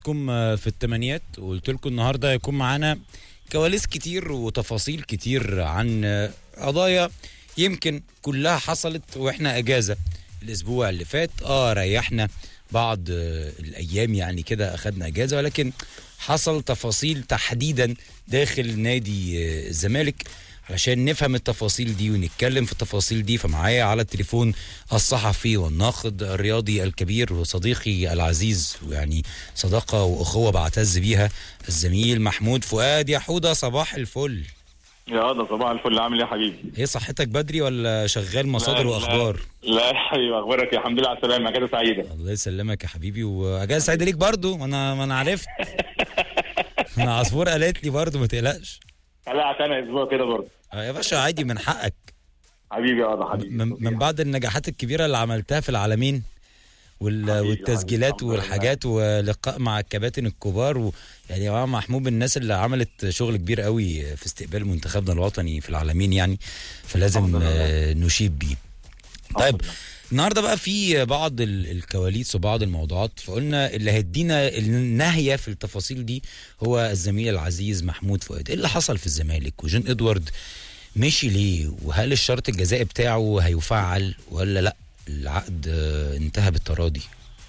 كم في الثمانيات وقلت لكم النهارده هيكون معانا كواليس كتير وتفاصيل كتير عن قضايا يمكن كلها حصلت واحنا اجازه الاسبوع اللي فات اه ريحنا بعض الايام يعني كده اخدنا اجازه ولكن حصل تفاصيل تحديدا داخل نادي الزمالك علشان نفهم التفاصيل دي ونتكلم في التفاصيل دي فمعايا على التليفون الصحفي والناقد الرياضي الكبير وصديقي العزيز ويعني صداقه واخوه بعتز بيها الزميل محمود فؤاد يا حوده صباح الفل يا ده صباح الفل عامل ايه يا حبيبي؟ ايه صحتك بدري ولا شغال مصادر لا- واخبار؟ لا يا حبيبي اخبارك يا الحمد لله على السلامه اجازه سعيده الله يسلمك يا حبيبي واجازه سعيده ليك برضو ما انا ما انا عرفت انا عصفور قالت لي برضو ما تقلقش قلعت انا اسبوع كده برضه آه يا باشا عادي من حقك حبيبي يا ده حبيبي من, من بعد النجاحات الكبيره اللي عملتها في العالمين وال... حبيبي، والتسجيلات الحمد لله. والحاجات ولقاء مع الكباتن الكبار و... يعني يا جماعه محمود من الناس اللي عملت شغل كبير قوي في استقبال منتخبنا الوطني في العالمين يعني فلازم الحمد لله. آه، نشيد بيه طيب الحمد لله. النهارده بقى في بعض ال- الكواليس وبعض الموضوعات فقلنا اللي هيدينا الناهيه في التفاصيل دي هو الزميل العزيز محمود فؤاد ايه اللي حصل في الزمالك وجون ادوارد مشي ليه وهل الشرط الجزائي بتاعه هيفعل ولا لا العقد آه، انتهى بالتراضي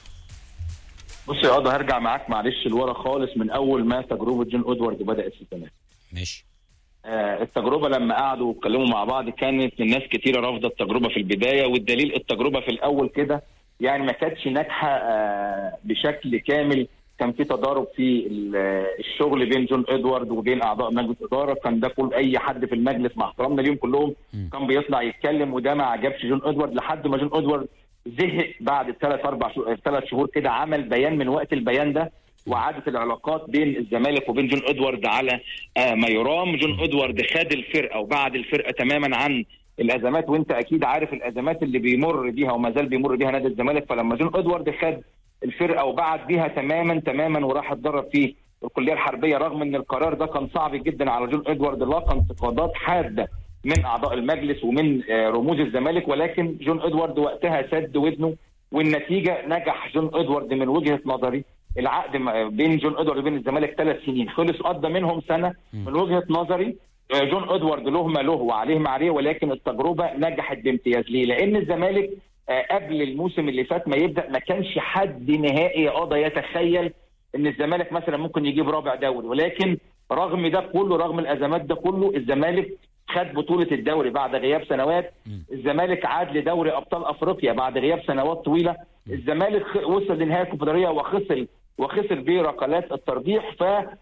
بص يا قضا هرجع معاك معلش لورا خالص من اول ما تجربه جون ادوارد بدات في الزمالك ماشي آه، التجربه لما قعدوا واتكلموا مع بعض كانت الناس كتيره رافضه التجربه في البدايه والدليل التجربه في الاول كده يعني ما كانتش ناجحه آه، بشكل كامل كان في تضارب في ال- آه، الشغل بين جون ادوارد وبين اعضاء مجلس اداره كان ده كل اي حد في المجلس مع احترامنا ليهم كلهم مم. كان بيطلع يتكلم وده ما عجبش جون ادوارد لحد ما جون ادوارد زهق بعد ثلاث اربع شهور ثلاث شهور كده عمل بيان من وقت البيان ده وعادت العلاقات بين الزمالك وبين جون ادوارد على آه ما يرام جون ادوارد خد الفرقه وبعد الفرقه تماما عن الازمات وانت اكيد عارف الازمات اللي بيمر بيها وما زال بيمر بيها نادي الزمالك فلما جون ادوارد خد الفرقه وبعد بيها تماما تماما وراح اتدرب في الكليه الحربيه رغم ان القرار ده كان صعب جدا على جون ادوارد لاقى انتقادات حاده من اعضاء المجلس ومن آه، رموز الزمالك ولكن جون ادوارد وقتها سد ودنه والنتيجه نجح جون ادوارد من وجهه نظري العقد م- بين جون ادوارد وبين الزمالك ثلاث سنين خلص قضى منهم سنه من وجهه نظري آه، جون ادوارد له ما له وعليه ما عليه ولكن التجربه نجحت بامتياز ليه؟ لان الزمالك آه، قبل الموسم اللي فات ما يبدا ما كانش حد نهائي قضى يتخيل ان الزمالك مثلا ممكن يجيب رابع دوري ولكن رغم ده كله رغم الازمات ده كله الزمالك خد بطوله الدوري بعد غياب سنوات الزمالك عاد لدوري ابطال افريقيا بعد غياب سنوات طويله الزمالك خ- وصل لنهايه الكونفدراليه وخسر وخسر بركلات الترجيح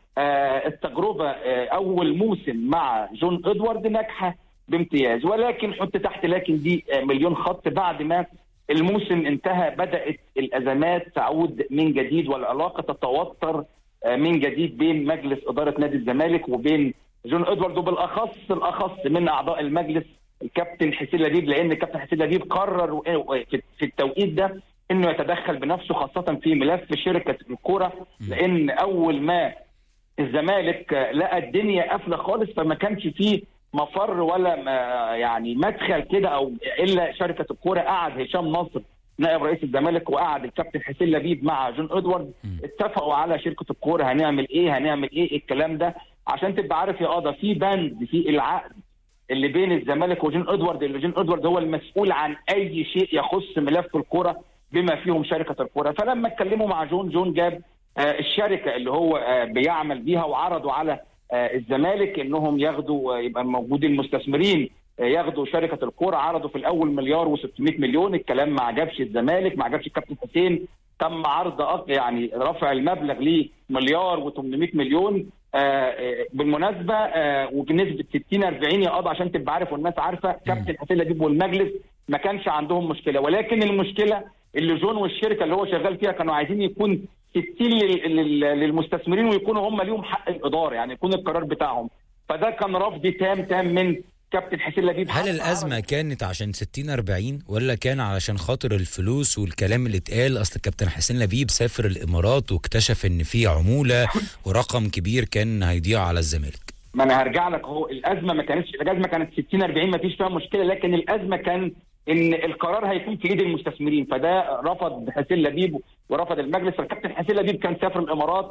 فالتجربه اول موسم مع جون ادوارد ناجحه بامتياز ولكن حط تحت لكن دي آه، مليون خط بعد ما الموسم انتهى بدات الازمات تعود من جديد والعلاقه تتوتر آه، من جديد بين مجلس اداره نادي الزمالك وبين جون ادوارد وبالاخص الاخص من اعضاء المجلس الكابتن حسين لبيب لان الكابتن حسين لبيب قرر في- في التوقيت ده انه يتدخل بنفسه خاصه في ملف شركه الكوره لان اول ما الزمالك آه، لقى الدنيا قافله خالص فما كانش فيه مفر ولا ما- يعني مدخل كده او الا شركه الكوره قعد هشام نصر نائب رئيس الزمالك وقعد الكابتن حسين لبيب مع جون ادوارد اتفقوا على شركه الكوره هنعمل ايه هنعمل ايه الكلام ده عشان تبقى عارف يا قاضي في بند في العقد اللي بين الزمالك وجون ادوارد اللي جون ادوارد هو المسؤول عن اي شيء يخص ملف الكوره بما فيهم شركه الكوره فلما اتكلموا مع جون جون جاب آه، الشركه اللي هو آه، بيعمل بيها وعرضوا على آه، الزمالك انهم ياخدوا آه، يبقى موجود المستثمرين آه، ياخدوا شركه الكوره عرضوا في الاول مليار و600 مليون الكلام ما عجبش الزمالك ما عجبش الكابتن حسين تم عرض أق- يعني رفع المبلغ لمليار و800 مليون آه، آه، بالمناسبه آه، وبنسبه 60 40 يا قاضي عشان تبقى عارف والناس عارفه كابتن حسين لبيب والمجلس ما كانش عندهم مشكله ولكن المشكله اللي جون والشركه اللي هو شغال فيها كانوا عايزين يكون 60 لل- لل- للمستثمرين ويكونوا هم ليهم حق الاداره يعني يكون القرار بتاعهم فده كان رفض تام تام من كابتن حسين لبيب هل حتى الازمه عرض- كانت عشان 60 40 ولا كان علشان خاطر الفلوس والكلام اللي اتقال اصل الكابتن حسين لبيب سافر الامارات واكتشف ان في عموله ورقم كبير كان هيضيع على الزمالك ما انا هرجع لك اهو الازمه ما كانتش الازمه كانت 60 40 ما فيش فيها مشكله لكن الازمه كان ان القرار هيكون في ايد المستثمرين فده رفض حسين لبيب ورفض المجلس فالكابتن حسين لبيب كان سافر الامارات